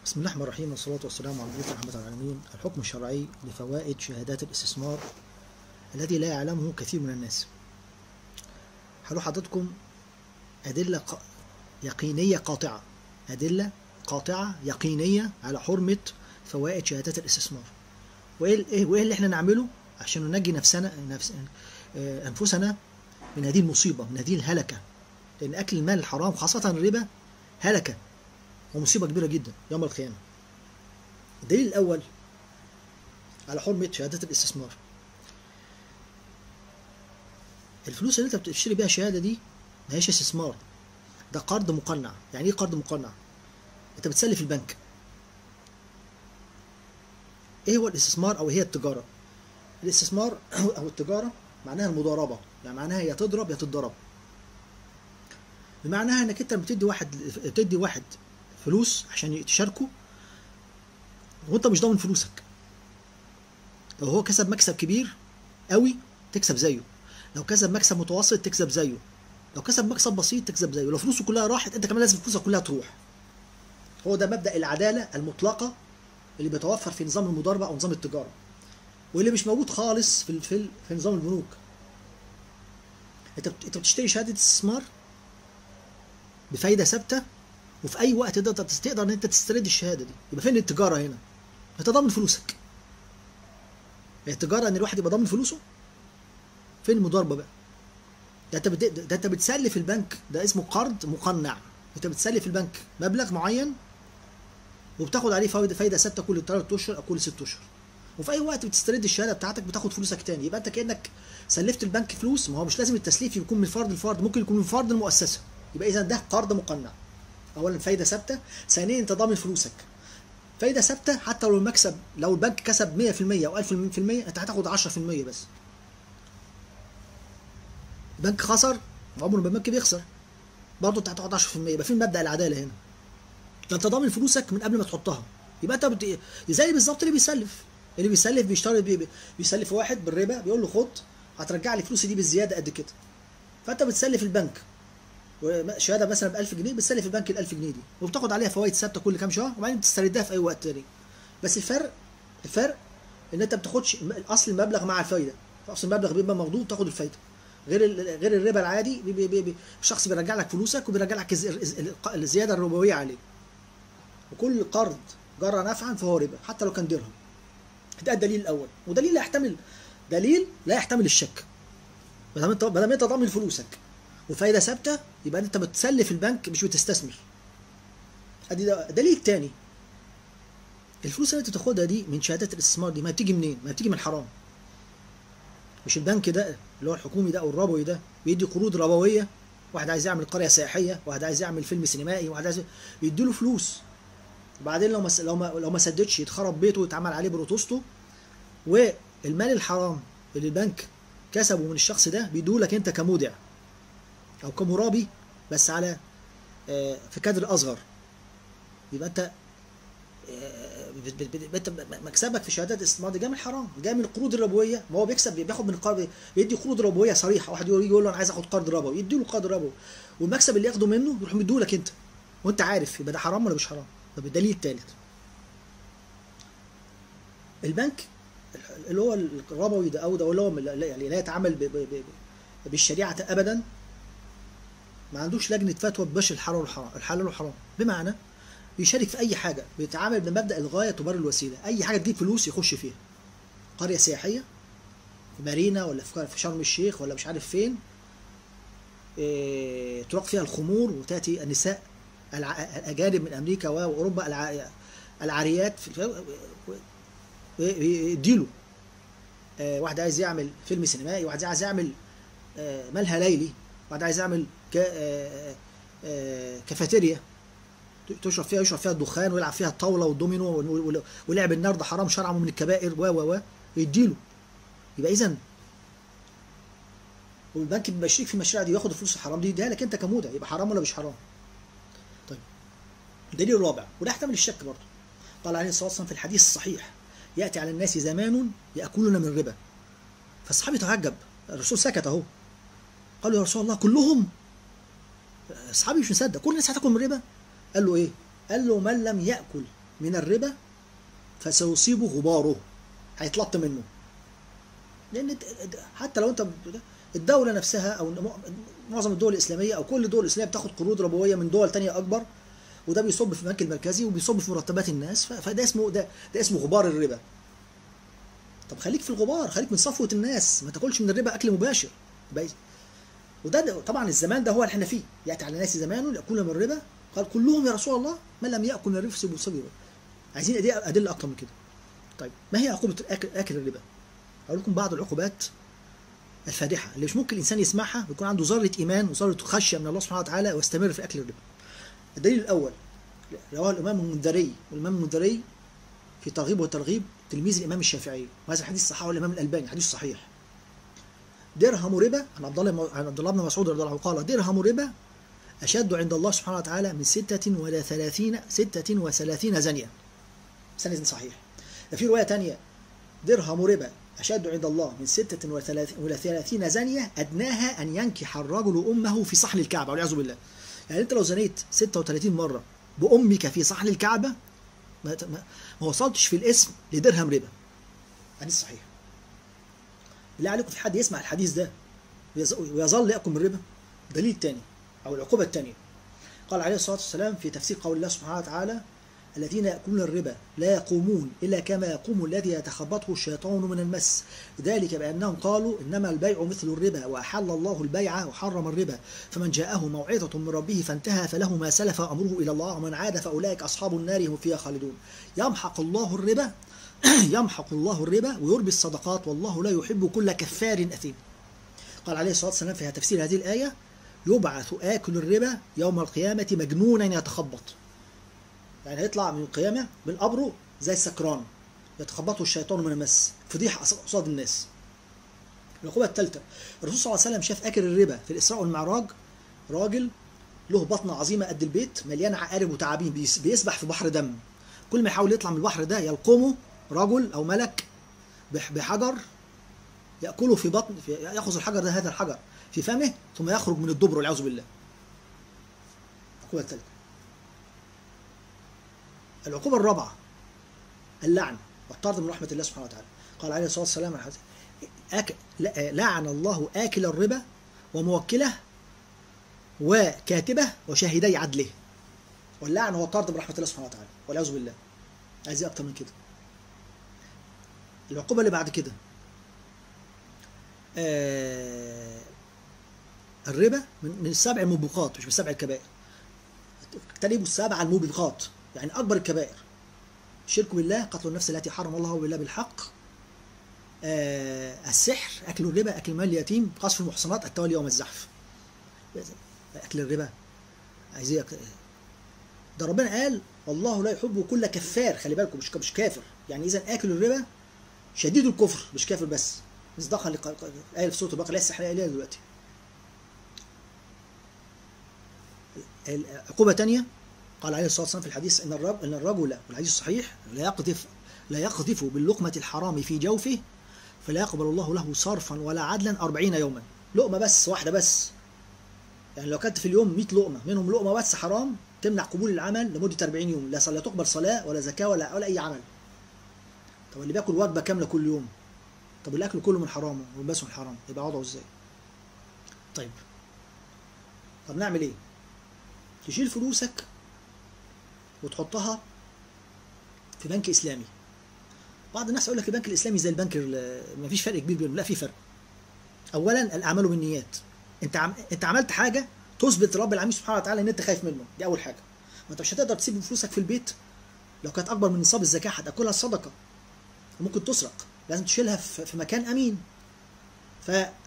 بسم الله الرحمن الرحيم والصلاة والسلام على نبينا محمد العالمين الحكم الشرعي لفوائد شهادات الاستثمار الذي لا يعلمه كثير من الناس هقول حضرتكم أدلة ق... يقينية قاطعة أدلة قاطعة يقينية على حرمة فوائد شهادات الاستثمار وإيه إيه وإيه اللي إحنا نعمله عشان ننجي نفسنا نفس آه، أنفسنا من هذه المصيبة من هذه الهلكة لأن أكل المال الحرام خاصة الربا هلكة ومصيبة كبيرة جدا يوم القيامة الدليل الأول على حرمة شهادات الاستثمار الفلوس اللي انت بتشتري بيها شهادة دي ما هيش استثمار ده قرض مقنع يعني ايه قرض مقنع انت بتسلف البنك ايه هو الاستثمار او هي التجارة الاستثمار او التجارة معناها المضاربة يعني معناها يا تضرب يا تتضرب بمعناها انك انت بتدي واحد بتدي واحد فلوس عشان تشاركه وانت مش ضامن فلوسك لو هو كسب مكسب كبير قوي تكسب زيه لو كسب مكسب متوسط تكسب زيه لو كسب مكسب بسيط تكسب زيه لو فلوسه كلها راحت انت كمان لازم فلوسك كلها تروح هو ده مبدا العداله المطلقه اللي بيتوفر في نظام المضاربه او نظام التجاره واللي مش موجود خالص في في, في نظام البنوك انت انت بتشتري شهاده استثمار بفايده ثابته وفي اي وقت تقدر تقدر ان انت تسترد الشهاده دي يبقى فين التجاره هنا انت ضامن فلوسك التجاره ان الواحد يبقى ضامن فلوسه فين المضاربه بقى ده انت بت... ده انت بتسلف البنك ده اسمه قرض مقنع انت بتسلف البنك مبلغ معين وبتاخد عليه فايده فايده ثابته كل 3 اشهر او كل 6 اشهر وفي اي وقت بتسترد الشهاده بتاعتك بتاخد فلوسك تاني يبقى انت كانك سلفت البنك فلوس ما هو مش لازم التسليف يكون من فرد لفرد ممكن يكون من فرد المؤسسه يبقى اذا ده قرض مقنع اولا فايده ثابته ثانيا انت ضامن فلوسك فايده ثابته حتى لو المكسب لو البنك كسب 100% او 1000% انت هتاخد 10% بس البنك خسر عمره ما البنك بيخسر برضه انت هتاخد 10% يبقى فين مبدا العداله هنا ده انت ضامن فلوسك من قبل ما تحطها يبقى انت بت... زي بالظبط اللي بيسلف اللي بيسلف بيشترط بي... بيسلف واحد بالربا بيقول له خد هترجع لي فلوسي دي بالزياده قد كده فانت بتسلف البنك شهاده مثلا ب 1000 جنيه بتسلف البنك ال 1000 جنيه دي وبتاخد عليها فوائد ثابته كل كام شهر وبعدين بتستردها في اي وقت تاني بس الفرق الفرق ان انت ما بتاخدش اصل المبلغ مع الفايده اصل المبلغ بيبقى مخدود تاخد الفايده غير غير الربا العادي بي بي بي الشخص بيرجع لك فلوسك وبيرجع لك الزياده الربويه عليه وكل قرض جرى نفعا فهو ربا حتى لو كان درهم ده الدليل الاول ودليل لا يحتمل دليل لا يحتمل الشك ما دام انت ما دام انت ضامن فلوسك وفايده ثابته يبقى انت بتسلف البنك مش بتستثمر ادي ده دليل تاني الفلوس اللي انت تاخدها دي من شهادات الاستثمار دي ما بتيجي منين؟ ما بتيجي من حرام مش البنك ده اللي هو الحكومي ده او الربوي ده بيدي قروض ربويه واحد عايز يعمل قريه سياحيه واحد عايز يعمل فيلم سينمائي واحد عايز بيدي له فلوس وبعدين لو ما لو ما لو ما سددش يتخرب بيته ويتعمل عليه بروتوسته والمال الحرام اللي البنك كسبه من الشخص ده بيديه لك انت كمودع او كمرابي بس على في كادر اصغر يبقى انت انت مكسبك في شهادات الاستثمار دي جاي من الحرام جاي من القروض الربويه ما هو بيكسب بياخد من القرض بيدي قروض ربويه صريحه واحد يجي يقول له انا عايز اخد قرض ربوي يدي له قرض ربوي والمكسب اللي ياخده منه يروح مديه لك انت وانت عارف يبقى ده حرام ولا مش حرام طب الدليل الثالث البنك اللي هو الربوي ده او ده اللي هو يعني لا يتعامل بالشريعه ابدا ما عندوش لجنه فتوى بباش الحلال والحرام الحلال والحرام بمعنى بيشارك في اي حاجه بيتعامل بمبدا الغايه تبرر الوسيله اي حاجه تجيب فلوس يخش فيها قريه سياحيه في مارينا ولا في شرم الشيخ ولا مش عارف فين إيه تراق فيها الخمور وتاتي النساء الاجانب من امريكا واوروبا العاريات يديله إيه واحد عايز يعمل فيلم سينمائي واحد عايز يعمل ملهى ليلي واحد عايز يعمل كافيتيريا تشرب فيها يشرب فيها الدخان ويلعب فيها الطاوله والدومينو ولعب النار ده حرام شرعا من الكبائر و و و يديله يبقى اذا والبنك بيبقى شريك في المشاريع دي وياخد الفلوس الحرام دي يديها لك انت كمودع يبقى حرام ولا مش حرام؟ طيب الدليل الرابع وده يحتمل الشك برضه قال عليه الصلاه والسلام في الحديث الصحيح ياتي على الناس زمان ياكلون من الربا فالصحابي تعجب الرسول سكت اهو قالوا يا رسول الله كلهم اصحابي مش مصدق كل الناس هتاكل من الربا قال له ايه قال له من لم ياكل من الربا فسيصيبه غباره هيتلط منه لان حتى لو انت الدوله نفسها او معظم الدول الاسلاميه او كل الدول الاسلاميه بتاخد قروض ربويه من دول تانية اكبر وده بيصب في البنك المركزي وبيصب في مرتبات الناس فده اسمه ده ده اسمه غبار الربا طب خليك في الغبار خليك من صفوه الناس ما تاكلش من الربا اكل مباشر وده طبعا الزمان ده هو اللي احنا فيه ياتي على الناس زمان ياكلون من الربا قال كلهم يا رسول الله من لم ياكل من الربا فسيصيبه عايزين ادله اكتر من كده طيب ما هي عقوبه اكل الربا اقول لكم بعض العقوبات الفادحه اللي مش ممكن الانسان يسمعها ويكون عنده ذره ايمان وذره خشيه من الله سبحانه وتعالى ويستمر في اكل الربا. الدليل الاول رواه الامام المنذري والامام المنذري في ترغيب وترغيب تلميذ الامام الشافعي وهذا الحديث صححه الامام الالباني حديث صحيح. درهم ربا عن عبد الله عن عبد الله بن مسعود رضي الله عنه قال درهم ربا اشد عند الله سبحانه وتعالى من 36 36 زانيه. سند صحيح. في روايه ثانيه درهم ربا أشد عند الله من ستة وثلاثين زانية أدناها أن ينكح الرجل أمه في صحن الكعبة والعياذ بالله يعني أنت لو زنيت 36 مرة بأمك في صحن الكعبة ما, ما وصلتش في الاسم لدرهم ربا حديث صحيح بالله عليكم في حد يسمع الحديث ده ويظل يأكل من الربا دليل تاني أو العقوبة الثانية قال عليه الصلاة والسلام في تفسير قول الله سبحانه وتعالى الذين يأكلون الربا لا يقومون إلا كما يقوم الذي يتخبطه الشيطان من المس ذلك بأنهم قالوا إنما البيع مثل الربا وأحل الله البيع وحرم الربا فمن جاءه موعظة من ربه فانتهى فله ما سلف أمره إلى الله ومن عاد فأولئك أصحاب النار هم فيها خالدون يمحق الله الربا يمحق الله الربا ويربي الصدقات والله لا يحب كل كفار أثيم قال عليه الصلاة والسلام في تفسير هذه الآية يبعث آكل الربا يوم القيامة مجنونا يتخبط يعني هيطلع من القيامة من قبره زي السكران يتخبطه الشيطان من المس فضيحة قصاد الناس العقوبة الثالثة الرسول صلى الله عليه وسلم شاف أكل الربا في الإسراء والمعراج راجل له بطنة عظيمة قد البيت مليان عقارب وتعابين بيسبح في بحر دم كل ما يحاول يطلع من البحر ده يلقمه رجل أو ملك بحجر يأكله في بطن في يأخذ الحجر ده هذا الحجر في فمه ثم يخرج من الدبر والعياذ بالله العقوبة الثالثة العقوبة الرابعة اللعن والطرد من رحمة الله سبحانه وتعالى قال عليه الصلاة والسلام أك... لعن الله آكل الربا وموكله وكاتبه وشاهدي عدله واللعن هو الطرد من رحمة الله سبحانه وتعالى والعياذ بالله عايز أكتر من كده العقوبة اللي بعد كده آه الربا من, من السبع الموبقات مش من السبع الكبائر اجتنبوا السبع الموبقات يعني أكبر الكبائر الشرك بالله قتل النفس التي حرم الله بالله بالحق آه السحر أكل الربا أكل مال اليتيم قصف المحصنات التولي يوم الزحف أكل الربا عايز ده ربنا قال والله لا يحب كل كفار خلي بالكم مش مش كافر يعني إذا آكل الربا شديد الكفر مش كافر بس مصداقا لآية في سورة البقرة لسه حلقة دلوقتي عقوبة تانية قال عليه الصلاه والسلام في الحديث ان الرجل ان الرجل الحديث الصحيح لا يقذف لا يقذف باللقمه الحرام في جوفه فلا يقبل الله له صرفا ولا عدلا أربعين يوما لقمه بس واحده بس يعني لو كانت في اليوم 100 لقمه منهم لقمه بس حرام تمنع قبول العمل لمده 40 يوم لا لا تقبل صلاه ولا زكاه ولا ولا اي عمل طب اللي بياكل وجبه كامله كل يوم طب الاكل كله من حرام والباس من حرام يبقى وضعه ازاي طيب طب نعمل ايه تشيل فلوسك وتحطها في بنك اسلامي بعض الناس يقول لك البنك الاسلامي زي البنك ما فيش فرق كبير بينهم لا في فرق اولا الاعمال بالنيات انت عم... انت عملت حاجه تثبت رب العالمين سبحانه وتعالى ان انت خايف منه دي اول حاجه ما انت مش هتقدر تسيب فلوسك في البيت لو كانت اكبر من نصاب الزكاه هتاكلها الصدقه وممكن تسرق لازم تشيلها في مكان امين ف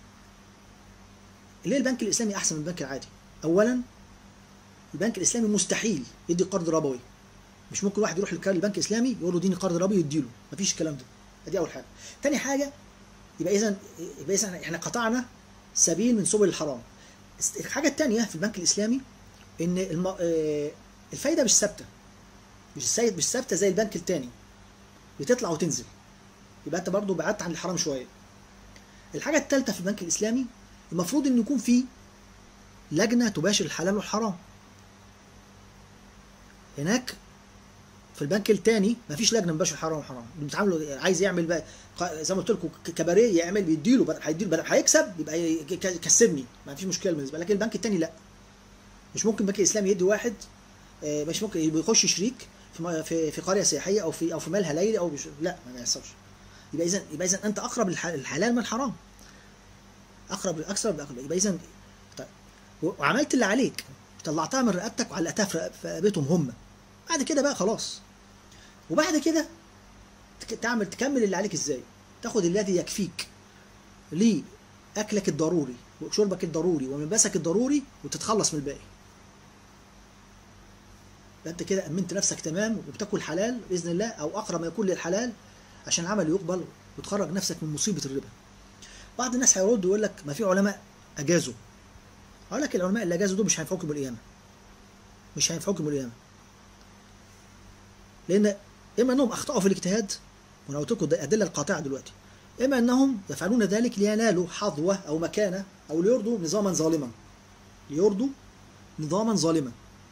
ليه البنك الاسلامي احسن من البنك العادي اولا البنك الاسلامي مستحيل يدي قرض ربوي مش ممكن واحد يروح للبنك الاسلامي يقول له اديني قرض ربوي يديله مفيش الكلام ده دي اول حاجه تاني حاجه يبقى اذا يبقى اذا احنا قطعنا سبيل من سبل الحرام الحاجه الثانيه في البنك الاسلامي ان الم... الفايده مش ثابته مش سيد مش ثابته زي البنك الثاني بتطلع وتنزل يبقى انت برضه بعدت عن الحرام شويه الحاجه الثالثه في البنك الاسلامي المفروض ان يكون في لجنه تباشر الحلال والحرام هناك في البنك التاني مفيش لجنه مباشر حرام وحرام بيتعاملوا عايز يعمل بقى ق- زي ما قلت لكم ك- كباريه يعمل بيديله بدل هيديله بدل هيكسب يبقى ي- ك- يكسبني ما فيش مشكله بالنسبه لكن البنك التاني لا مش ممكن بنك الاسلامي يدي واحد آه، مش ممكن يبقى يخش شريك في م- في في قريه سياحيه او في او في مالها ليلي او بش... لا ما يحصلش يبقى اذا يبقى اذا انت اقرب للح- الحلال من الحرام اقرب اكثر باقرب يبقى اذا طيب و- وعملت اللي عليك طلعتها من رقبتك وعلقتها في رق- في رقبتهم هم بعد كده بقى خلاص وبعد كده تك- تعمل تكمل اللي عليك ازاي تاخد الذي يكفيك لاكلك الضروري وشربك الضروري وملبسك الضروري وتتخلص من الباقي يبقى انت كده امنت نفسك تمام وبتاكل حلال باذن الله او اقرب ما يكون للحلال عشان العمل يقبل وتخرج نفسك من مصيبه الربا بعض الناس هيردوا يقول لك ما في علماء اجازوا اقول لك العلماء اللي اجازوا دول مش هينفعوكم بالقيامه مش هينفعوكم بالقيامه لان اما انهم اخطاوا في الاجتهاد وانا قلت لكم الادله القاطعه دلوقتي اما انهم يفعلون ذلك لينالوا حظوه او مكانه او ليرضوا نظاما ظالما ليرضوا نظاما ظالما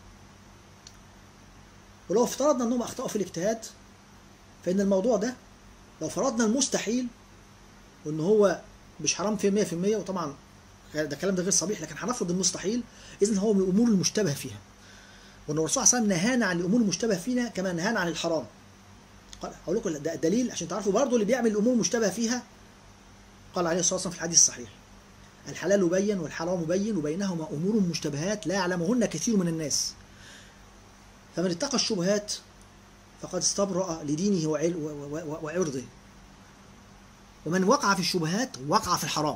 ولو افترضنا انهم اخطاوا في الاجتهاد فان الموضوع ده لو فرضنا المستحيل وان هو مش حرام في 100% وطبعا ده الكلام ده غير صحيح لكن هنفرض المستحيل اذا هو من الامور المشتبه فيها وان الرسول صلى الله عليه وسلم نهانا عن الامور المشتبه فينا كما نهانا عن الحرام قال اقول لكم ده دليل عشان تعرفوا برضه اللي بيعمل الامور المشتبه فيها قال عليه الصلاه والسلام في الحديث الصحيح الحلال بين والحرام بين وبينهما امور مشتبهات لا يعلمهن كثير من الناس فمن اتقى الشبهات فقد استبرأ لدينه وعل- و- و- و- وعرضه ومن وقع في الشبهات وقع في الحرام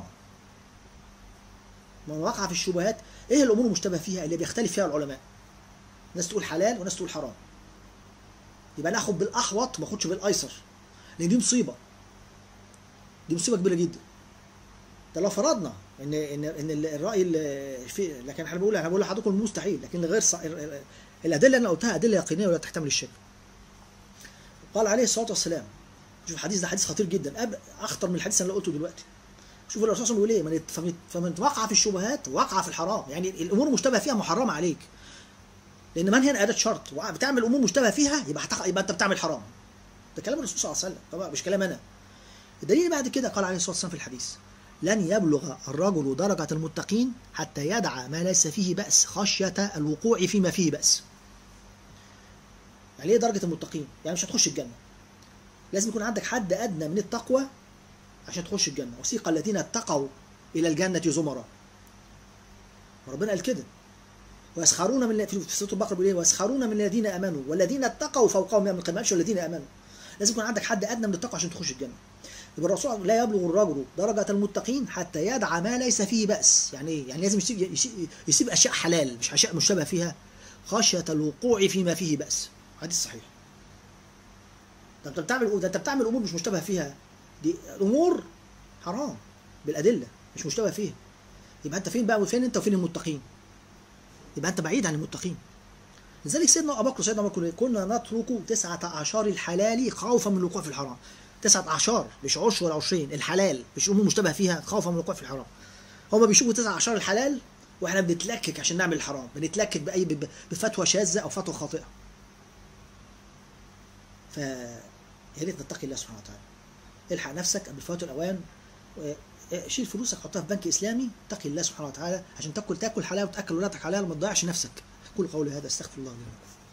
من وقع في الشبهات ايه الامور المشتبه فيها اللي بيختلف فيها العلماء ناس تقول حلال وناس تقول حرام يبقى ناخد بالاحوط ما اخدش بالايسر لان دي مصيبه دي مصيبه كبيره جدا ده لو فرضنا ان ان ان الراي اللي في لكن احنا بنقول انا بقول لحضراتكم مستحيل لكن غير ص... الادله اللي انا قلتها ادله يقينيه ولا تحتمل الشك قال عليه الصلاه والسلام شوف الحديث ده حديث خطير جدا أب... اخطر من الحديث اللي أنا قلته دلوقتي شوف الرسول صلى الله عليه وسلم بيقول ايه من فمن وقع في الشبهات وقع في الحرام يعني الامور مشتبه فيها محرمه عليك لان من هنا اداه شرط بتعمل امور مشتبه فيها يبقى هتق... يبقى انت بتعمل حرام ده كلام الرسول صلى الله عليه وسلم طبعا مش كلام انا الدليل بعد كده قال عليه الصلاه والسلام في الحديث لن يبلغ الرجل درجة المتقين حتى يدع ما ليس فيه بأس خشية الوقوع فيما فيه بأس. يعني ايه درجة المتقين؟ يعني مش هتخش الجنة. لازم يكون عندك حد أدنى من التقوى عشان تخش الجنة. وسيق الذين اتقوا إلى الجنة زمرا. وربنا قال كده. ويسخرون من في سورة البقرة بيقول ايه؟ ويسخرون من الذين آمنوا والذين اتقوا فوقهم يوم القيامة الذين آمنوا. لازم يكون عندك حد أدنى من التقوى عشان تخش الجنة. يبقى الرسول لا يبلغ الرجل درجة المتقين حتى يدع ما ليس فيه بأس يعني ايه؟ يعني لازم يسيب, يسيب, يسيب أشياء حلال مش أشياء مشتبه فيها خشية الوقوع فيما فيه بأس حديث صحيح ده انت بتعمل ده انت بتعمل امور مش مشتبه فيها دي امور حرام بالادله مش مشتبه فيها يبقى انت فين بقى وفين انت وفين المتقين يبقى انت بعيد عن المتقين لذلك سيدنا ابو بكر سيدنا ابو بكر كنا نترك تسعة أعشار الحلال خوفا من الوقوع في الحرام تسعة أعشار مش عشر ولا عشرين الحلال مش أمور مشتبه فيها خوفا من الوقوع في الحرام هما بيشوفوا تسعة أعشار الحلال واحنا بنتلكك عشان نعمل الحرام بنتلكك بأي بفتوى شاذة أو فتوى خاطئة ف يا ريت نتقي الله سبحانه وتعالى الحق نفسك قبل فوات الأوان شيل فلوسك حطها في بنك إسلامي اتقي الله سبحانه وتعالى عشان تاكل تاكل حلال وتاكل ولادك حلال وما تضيعش نفسك كل قولي هذا استغفر الله لي ولكم